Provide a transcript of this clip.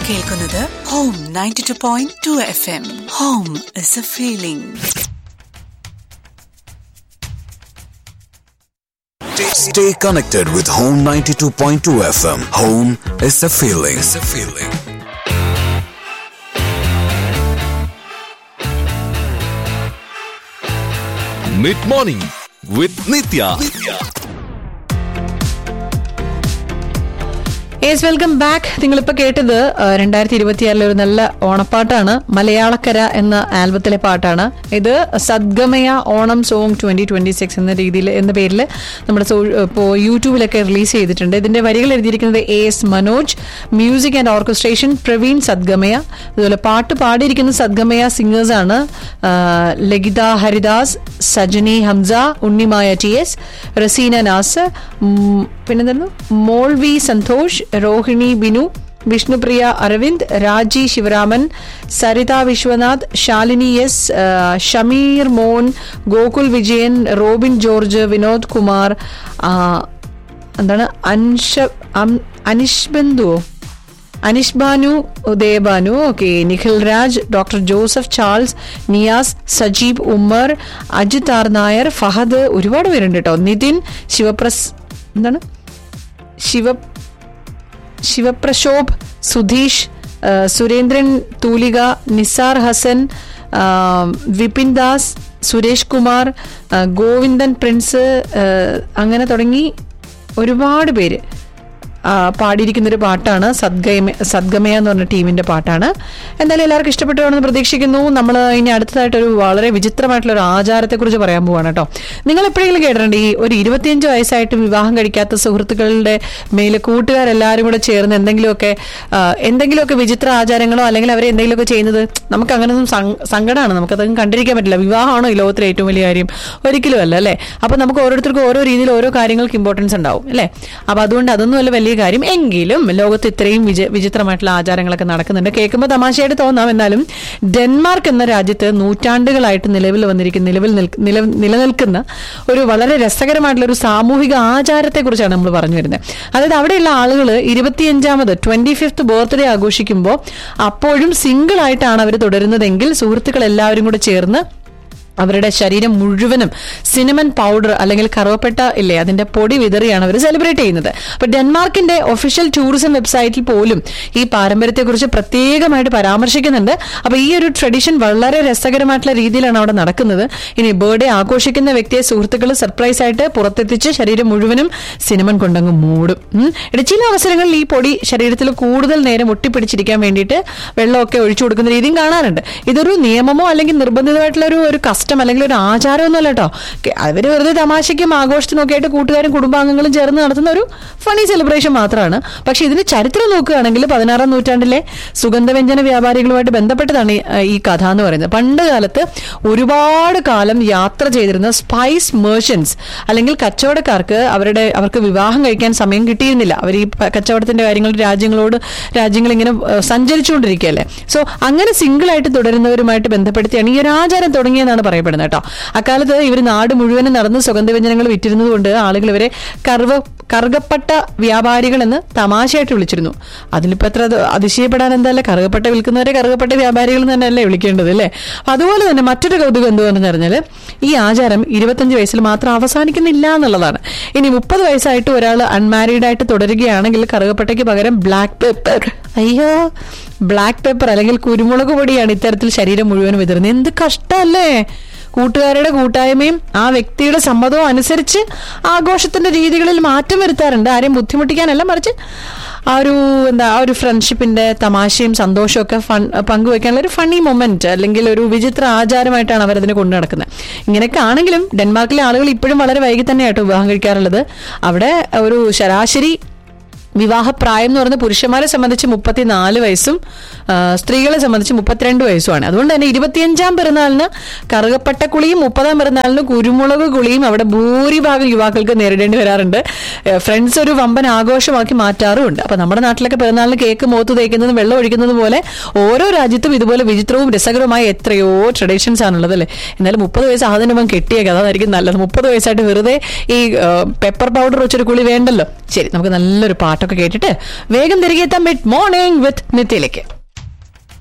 കേൾക്കുന്നത് home ninety two point two F M home is a feeling Stay connected with Home 92.2 FM. Home is a feeling. Is a feeling. Mid morning with Nithya yes welcome back നിങ്ങളിപ്പോ കേട്ടത് രണ്ടായിരത്തി ഇരുപത്തിയാറിലെ ഒരു നല്ല ഓണപ്പാട്ടാണ് മലയാളക്കര എന്ന ആൽബത്തിലെ പാട്ടാണ് ഇത് Sadgamaya Onam song twenty twenty six എന്ന രീതിയിൽ എന്ന പേരിൽ നമ്മുടെ ഇപ്പോൾ യൂട്യൂബിലൊക്കെ റിലീസ് ചെയ്തിട്ടുണ്ട് ഇതിന്റെ വരികൾ എഴുതിയിരിക്കുന്നത് A S Manoj music and orchestration Praveen Sadgamaya അതുപോലെ പാട്ട് പാടിയിരിക്കുന്ന സദ്ഗമയ സിംഗേഴ്സ് ആണ് ആ, ലഗിത ഹരിദാസ് സജനി ഹംസ ഉണ്ണിമായ ടി എസ് റസീന നാസർ ഉം, പിന്നെന്തായിരുന്നു മോൾവി സന്തോഷ് റോഹിണി ബിനു വിഷ്ണുപ്രിയ അരവിന്ദ് രാജി ശിവരാമൻ സരിത വിശ്വനാഥ് ശാലിനി എസ് ആ, ഷമീർ മോൻ ഗോകുൽ വിജയൻ റോബിൻ ജോർജ് വിനോദ് കുമാർ ആ, എന്താണ് അൻഷ അം- അനിഷ് ബന്ധുവോ Anish Banu Udayabanu okay Nikhil Raj doctor Joseph Charles Niyas Sajeeb Ummer Ajith R Nair Fahad ഒരുപാട് പേരുണ്ട് കേട്ടോ നിതിൻ ശിവപ്രസ് എന്താണ് ശിവ ശിവപ്രശോഭ് സുധീഷ് ആ, സുരേന്ദ്രൻ തൂലിക നിസാർ ഹസൻ ആ, വിപിൻ ദാസ് സുരേഷ് കുമാർ ആ, ഗോവിന്ദൻ പ്രിൻസ് ആ, അങ്ങനെ തുടങ്ങി ഒരുപാട് പേര് ആ, പാടിയിരിക്കുന്ന ഒരു പാട്ടാണ് സദ്ഗമ സദ്ഗമയ എന്ന് പറഞ്ഞ ടീമിന്റെ പാട്ടാണ് എന്തായാലും എല്ലാവർക്കും ഇഷ്ടപ്പെട്ടുവാണെന്ന് പ്രതീക്ഷിക്കുന്നു നമ്മൾ ഇനി അടുത്തതായിട്ട് ഒരു വളരെ വിചിത്രമായിട്ടുള്ള ഒരു ആചാരത്തെക്കുറിച്ച് പറയാൻ പോവാണ് കേട്ടോ നിങ്ങൾ എപ്പോഴെങ്കിലും കേട്ടിട്ടുണ്ട് ഈ ഒരു ഇരുപത്തിയഞ്ച് വയസ്സായിട്ടും വിവാഹം കഴിക്കാത്ത സുഹൃത്തുക്കളുടെ മേലെ കൂട്ടുകാരെല്ലാവരും കൂടെ ചേർന്ന് എന്തെങ്കിലുമൊക്കെ ആ, എന്തെങ്കിലുമൊക്കെ വിചിത്ര ആചാരങ്ങളോ അല്ലെങ്കിൽ അവരെ എന്തെങ്കിലുമൊക്കെ ചെയ്യുന്നത് നമുക്ക് അങ്ങനെയൊന്നും സങ്കടമാണ് നമുക്കതൊന്നും കണ്ടിരിക്കാൻ പറ്റില്ല വിവാഹമാണോ ഈ ലോകത്തിലെ ഏറ്റവും വലിയ കാര്യം ഒരിക്കലും അല്ല അല്ലേ അപ്പൊ നമുക്ക് ഓരോരുത്തർക്കും ഓരോ രീതിയിൽ ഓരോ കാര്യങ്ങൾക്ക് ഇമ്പോർട്ടൻസ് ഉണ്ടാവും അല്ലേ അപ്പൊ അതുകൊണ്ട് അതൊന്നും അല്ല വലിയ കാര്യം എങ്കിലും ലോകത്ത് ഇത്രയും വിച വിചിത്രമായിട്ടുള്ള ആചാരങ്ങളൊക്കെ നടക്കുന്നുണ്ട് കേൾക്കുമ്പോൾ തമാശയായിട്ട് തോന്നാം എന്നാലും ഡെൻമാർക്ക് എന്ന രാജ്യത്ത് നൂറ്റാണ്ടുകളായിട്ട് നിലവിൽ വന്നിരിക്കുന്ന നിലവിൽ നിൽക്ക- നില- നിലനിൽക്കുന്ന ഒരു വളരെ രസകരമായിട്ടുള്ള ഒരു സാമൂഹിക ആചാരത്തെക്കുറിച്ചാണ് നമ്മൾ പറഞ്ഞു വരുന്നത് അതായത് അവിടെയുള്ള ആളുകൾ ഇരുപത്തിയഞ്ചാമത് ട്വന്റി ഫിഫ്ത്ത് ബർത്ത്ഡേ ആഘോഷിക്കുമ്പോൾ അപ്പോഴും സിംഗിൾ ആയിട്ടാണ് അവർ തുടരുന്നതെങ്കിൽ സുഹൃത്തുക്കൾ എല്ലാവരും കൂടെ ചേർന്ന് അവരുടെ ശരീരം മുഴുവനും സിനിമൻ പൗഡർ അല്ലെങ്കിൽ കറുവപ്പെട്ട ഇല്ലേ അതിന്റെ പൊടി വിതറിയാണ് അവർ സെലിബ്രേറ്റ് ചെയ്യുന്നത് അപ്പൊ ഡെൻമാർക്കിന്റെ ഒഫീഷ്യൽ ടൂറിസം വെബ്സൈറ്റിൽ പോലും ഈ പാരമ്പര്യത്തെക്കുറിച്ച് പ്രത്യേകമായിട്ട് പരാമർശിക്കുന്നുണ്ട് അപ്പൊ ഈ ഒരു ട്രഡീഷൻ വളരെ രസകരമായിട്ടുള്ള രീതിയിലാണ് അവിടെ നടക്കുന്നത് ഇനി ബർത്ത്ഡേ ആഘോഷിക്കുന്ന വ്യക്തിയെ സുഹൃത്തുക്കൾ സർപ്രൈസ് ആയിട്ട് പുറത്തെത്തിച്ച് ശരീരം മുഴുവനും സിനിമൻ കൊണ്ടങ്ങ് മൂടും ഉം. എടാ, ചില അവസരങ്ങളിൽ ഈ പൊടി ശരീരത്തിൽ കൂടുതൽ നേരം ഒട്ടിപ്പിടിച്ചിരിക്കാൻ വേണ്ടിയിട്ട് വെള്ളമൊക്കെ ഒഴിച്ചു കൊടുക്കുന്ന രീതിയും കാണാറുണ്ട് ഇതൊരു നിയമമോ അല്ലെങ്കിൽ നിർബന്ധിതമായിട്ടുള്ള ഒരു ഒരു കസ്റ്റം അല്ലെങ്കിൽ ഒരു ആചാരമൊന്നുമല്ല കേട്ടോ കെ- അവര് വെറുതെ തമാശയ്ക്കും ആഘോഷത്തിനും ഒക്കെ ആയിട്ട് കൂട്ടുകാരും കുടുംബാംഗങ്ങളും ചേർന്ന് നടത്തുന്ന ഒരു ഫണി സെലിബ്രേഷൻ മാത്രമാണ് പക്ഷെ ഇതിന് ചരിത്രം നോക്കുകയാണെങ്കിൽ പതിനാറാം നൂറ്റാണ്ടിലെ സുഗന്ധവ്യഞ്ജന വ്യാപാരികളുമായിട്ട് ബന്ധപ്പെട്ടതാണ് ഈ- ഈ കഥ എന്ന് പറയുന്നത് പണ്ട് കാലത്ത് ഒരുപാട് കാലം യാത്ര ചെയ്തിരുന്ന സ്പൈസ് മേർച്ചൻസ് അല്ലെങ്കിൽ കച്ചവടക്കാർക്ക് അവരുടെ അവർക്ക് വിവാഹം കഴിക്കാൻ സമയം കിട്ടിയിരുന്നില്ല അവർ ഈ പ- കച്ചവടത്തിന്റെ കാര്യങ്ങൾ രാജ്യങ്ങളോട് രാജ്യങ്ങൾ ഇങ്ങനെ ഏഹ്, സഞ്ചരിച്ചുകൊണ്ടിരിക്കുകയല്ലേ സോ അങ്ങനെ സിംഗിൾ ആയിട്ട് തുടരുന്നവരുമായിട്ട് ബന്ധപ്പെടുത്തിയാണ് ഈ ഒരു ആചാരം തുടങ്ങിയെന്നാണ് പറയപ്പെടുന്നത് കേട്ടോ അക്കാലത്ത് ഇവർ നാട് മുഴുവനും നടന്ന് സുഗന്ധവ്യഞ്ജനങ്ങൾ വിറ്റിരുന്നത് കൊണ്ട് ആളുകൾ ഇവരെ കർവ കറുകപ്പട്ട വ്യാപാരികൾ എന്ന് തമാശയായിട്ട് വിളിച്ചിരുന്നു അതിലിപ്പോ എത്ര അത് അതിശയപ്പെടാൻ എന്തായാലും കറുകപ്പട്ട വിൽക്കുന്നവരെ കറുകപ്പട്ട വ്യാപാരികൾ എന്ന് തന്നെയല്ലേ വിളിക്കേണ്ടത് അല്ലേ അതുപോലെ തന്നെ മറ്റൊരു കൗതുകം എന്തുവെന്ന് പറഞ്ഞാൽ ഈ ആചാരം ഇരുപത്തഞ്ച് വയസ്സിൽ മാത്രം അവസാനിക്കുന്നില്ല എന്നുള്ളതാണ് ഇനി മുപ്പത് വയസ്സായിട്ട് ഒരാൾ അൺമാരീഡ് ആയിട്ട് തുടരുകയാണെങ്കിൽ കറുകപ്പട്ടയ്ക്ക് പകരം ബ്ലാക്ക് പെപ്പർ അയ്യോ ബ്ലാക്ക് പെപ്പർ അല്ലെങ്കിൽ കുരുമുളക് പൊടിയാണ് ഇത്തരത്തിൽ ശരീരം മുഴുവൻ വിതറുന്നത് എന്ത് കഷ്ടമല്ലേ കൂട്ടുകാരുടെ കൂട്ടായ്മയും ആ വ്യക്തിയുടെ സമ്മതവും അനുസരിച്ച് ആഘോഷത്തിന്റെ രീതികളിൽ മാറ്റം വരുത്താറുണ്ട് ആരെയും ബുദ്ധിമുട്ടിക്കാനല്ല മറിച്ച് ആ ഒരു എന്താ ആ ഒരു ഫ്രണ്ട്ഷിപ്പിന്റെ തമാശയും സന്തോഷവും ഒക്കെ ഫൺ പങ്കുവെക്കാനുള്ള ഒരു ഫണ്ണി മൊമെന്റ് അല്ലെങ്കിൽ ഒരു വിചിത്ര ആചാരമായിട്ടാണ് അവരതിനെ കൊണ്ടു നടക്കുന്നത് ഇങ്ങനെയൊക്കെ ആണെങ്കിലും ഡെൻമാർക്കിലെ ആളുകൾ ഇപ്പോഴും വളരെ വൈകി തന്നെയായിട്ട് വിവാഹം കഴിക്കാറുള്ളത് അവിടെ ഒരു ശരാശരി വിവാഹപ്രായം എന്ന് പറയുന്നത് പുരുഷന്മാരെ സംബന്ധിച്ച് മുപ്പത്തിനാല് വയസ്സും ആ, സ്ത്രീകളെ സംബന്ധിച്ച് മുപ്പത്തിരണ്ട് വയസ്സുമാണ് അതുകൊണ്ട് തന്നെ ഇരുപത്തിയഞ്ചാം പിറന്നാളിന് കറുകപ്പട്ട കുളിയും മുപ്പതാം പിറന്നാളിന് കുരുമുളക് കുളിയും അവിടെ ഭൂരിഭാഗം യുവാക്കൾക്ക് നേരിടേണ്ടി വരാറുണ്ട് ഫ്രണ്ട്സ് ഒരു വമ്പൻ ആഘോഷമാക്കി മാറ്റാറുമുണ്ട് അപ്പൊ നമ്മുടെ നാട്ടിലൊക്കെ പിറന്നാളിന് കേക്ക് മോത്ത് തേക്കുന്നതും വെള്ളം ഒഴിക്കുന്നതും പോലെ ഓരോ രാജ്യത്തും ഇതുപോലെ വിചിത്രവും രസകരവുമായ എത്രയോ ട്രഡീഷൻസ് ആണുള്ളത് അല്ലേ എന്നാലും മുപ്പത് വയസ്സ് ആദ്യം അവൻ കെട്ടിയേക്കാം അതായിരിക്കും നല്ലത് മുപ്പത് വയസ്സായിട്ട് വെറുതെ ഈ പെപ്പർ പൗഡർ വെച്ചൊരു കുളി വേണ്ടല്ലോ ശരി നമുക്ക് നല്ലൊരു പാട്ട് പാട്ടൊക്കെ കേട്ടിട്ട് വേഗം തിരികെ എത്താം മിഡ് മോർണിംഗ് വിത്ത് നിത്യയിലേക്ക്